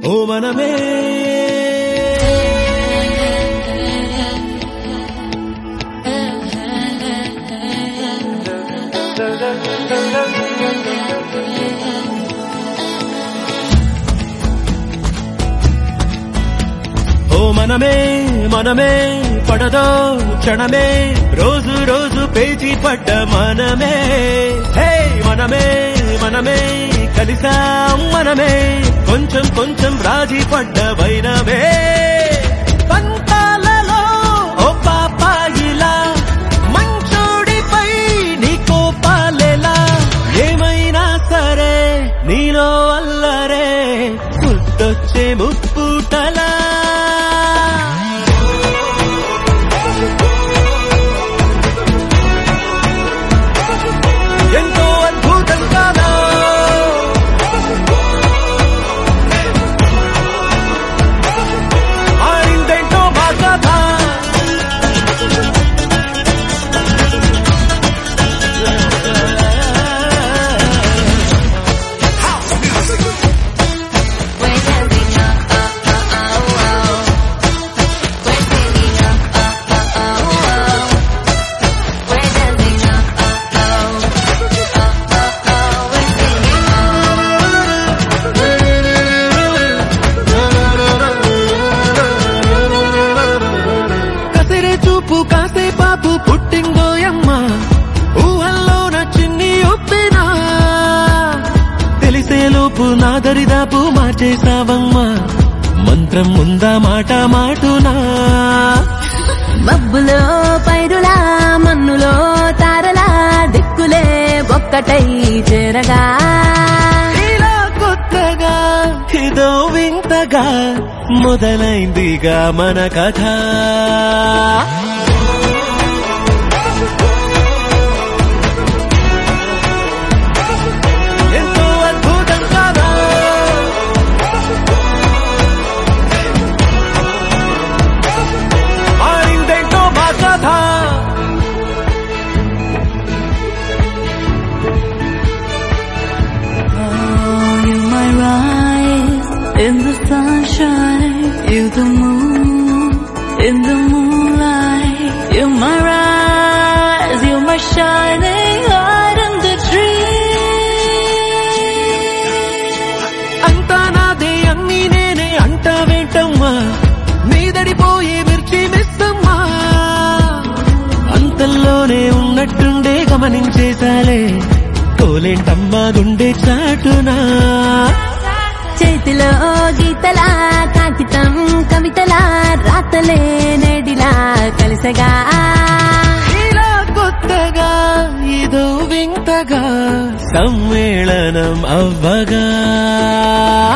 ఓ మనమే ఓ మనమే మనమే పడదో క్షణమే రోజు రోజు పేచి పడ్డ మనమే హే మనమే మనమే కలిసాం మనమే కొంచెం కొంచెం రాజీ పడ్డ వైనమే పంతాలలో ఓ పాపాయిలా మంచోడిపై నీ కోపాలెలా ఏమైనా సరే నీలో అల్లరే గుర్తొచ్చే ముప్పుటలా ఎంతో అద్భుతం కాదా ఆడిందేంటో మా కథ We're dancing up, up, up, oh, oh. We're singing up, up, up, oh, oh. We're dancing up, up, oh. Up, up, oh. We're singing కసిరే చూపు కాసే పాపు పుట్టిందోయమ్మ ఊహల్లోన చిన్ని ఒప్పినా తెలిసే లోపు నా దరిదాపు మార్చేసావమ్మా మంత్రం ఉందా మాట మాటునా మబ్బులో పైరులా మన్నులో తారలా దిక్కులే ఒక్కటై చేరగా ఇలా కొత్తగా ఇదో వింతగా మొదలైందిగా మన కథ ఎంతో అద్భుతం కాదా ఆడిందేంటో మా కథ Oh, you my rise in the sunshine, you the moon in the moonlight. You my rise, you my shining light in the dream. అంతా నాదే అన్ని నేనే అంటావేంటమ్మా మీదడిపోయే మిర్చి మిస్తమ్మా అంతల్లోనే ఉన్నట్టుండే గమనించేసాలే కోలేంటమ్మా గుండె చాటునా చేతిలో గీతలా కాగితం కవితలా రాతలే నేడిలా కలిసగా ఇలా కొత్తగా ఇదో వింతగా సమ్మేళనం అవ్వగా